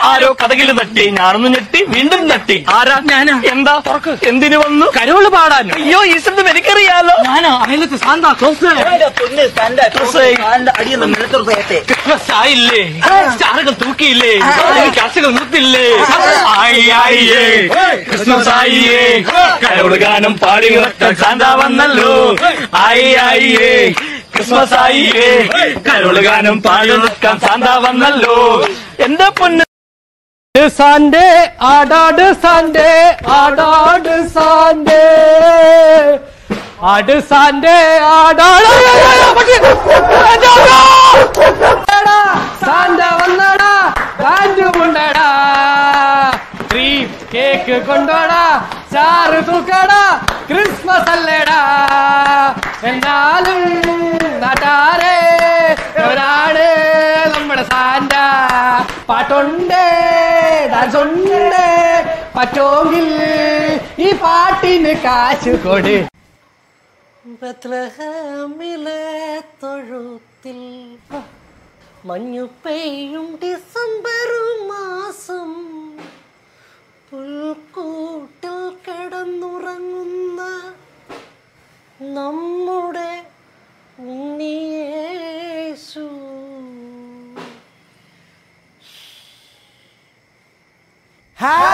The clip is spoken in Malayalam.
ആരോ കഥകിൽ തട്ടി ഞാനൊന്ന് ഞെട്ടി വീണ്ടും തട്ടി ആരാ ഞാനാ എന്താ തുറക്ക് എന്തിനു വന്നു കരോള് പാടാൻ അയ്യോ ഈ ശബ്ദം എനിക്കറിയാലോ ഞാനാ അയലത്ത് സാന്താ ക്ലോസ് ക്രിസ്മസ് ആയില്ലേ സ്റ്റാറുകൾ തൂക്കിയില്ലേ കാശുകൾ നിർത്തില്ലേ ആയി, ആയിയേ, ക്രിസ്മസ് ആയിയേ കരോട് ഗാനം പാടി ഉറക്കാൻ സാന്താ വന്നല്ലോ ആയി ആയിയേ ക്രിസ്മസ് ആയിയേ കരോട് ഗാനം പാടി ഉറക്കാൻ സാന്താ വന്നല്ലോ എന്റെ പൊന്ന് സാൻഡേ ആടാട് സാൻഡേ ആടാട് സാൻഡേ ആട് സാൻഡേ ആടാട് സാന്റ വന്നടാ കാറ്റു കൊണ്ടടാ ക്രീം കേക്ക് കൊണ്ടോടാ ചാറ് തൂക്കടാ ക്രിസ്മസ് അല്ലേടാ എന്നാലും നാട്ടാരെ എവരാണ് നമ്മുടെ സാന്റ പാട്ടുണ്ട് ഡാൻസ് ഉണ്ട് പറ്റോങ്കിൽ ഈ പാട്ടിന് കാശ് കൊട് ബത്ലഹേമിലെ തൊഴുത്തിൽ മഞ്ഞു പെയ്യും ഡിസംബർ മാസം പുൽക്കൂട്ടിൽ കിടന്നുറങ്ങുന്ന നമ്മുടെ ഉണ്ണിയേശു ഹാ